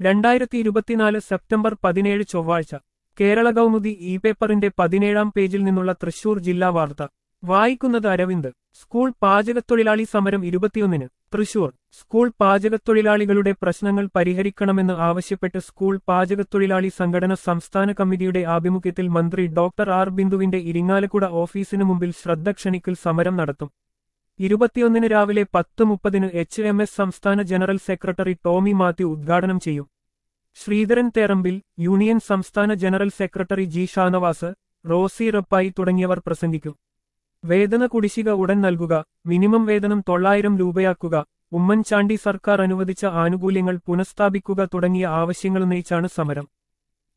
രണ്ടായിരത്തി ഇരുപത്തിനാല് സെപ്റ്റംബർ പതിനേഴ് ചൊവ്വാഴ്ച കേരള കൗമുദി ഇ പേപ്പറിന്റെ പതിനേഴാം പേജിൽ നിന്നുള്ള തൃശൂർ ജില്ലാ വാർത്ത വായിക്കുന്നത് അരവിന്ദ് സ്കൂൾ പാചകത്തൊഴിലാളി സമരം ഇരുപത്തിയൊന്നിന് തൃശൂർ സ്കൂൾ പാചകത്തൊഴിലാളികളുടെ പ്രശ്നങ്ങൾ പരിഹരിക്കണമെന്ന് ആവശ്യപ്പെട്ട് സ്കൂൾ പാചകത്തൊഴിലാളി സംഘടന സംസ്ഥാന കമ്മിറ്റിയുടെ ആഭിമുഖ്യത്തിൽ മന്ത്രി ഡോക്ടർ ആർ ബിന്ദുവിന്റെ ഇരിങ്ങാലക്കുട ഓഫീസിനു മുമ്പിൽ ശ്രദ്ധ ക്ഷണിക്കൽ സമരം നടത്തും ഇരുപത്തിയൊന്നിന് രാവിലെ പത്ത് മുപ്പതിന് എച്ച് എം എസ് സംസ്ഥാന ജനറൽ സെക്രട്ടറി ടോമി മാത്യു ഉദ്ഘാടനം ചെയ്യും ശ്രീധരൻ തേറമ്പിൽ യൂണിയൻ സംസ്ഥാന general secretary G Shanavas Rosy Rappai തുടങ്ങിയവർ പ്രസംഗിക്കും വേതന കുടിശ്ശിക ഉടൻ നൽകുക മിനിമം വേതനം തൊള്ളായിരം രൂപയാക്കുക ഉമ്മൻചാണ്ടി സർക്കാർ അനുവദിച്ച ആനുകൂല്യങ്ങൾ പുനഃസ്ഥാപിക്കുക തുടങ്ങിയ ആവശ്യങ്ങളുന്നയിച്ചാണ് സമരം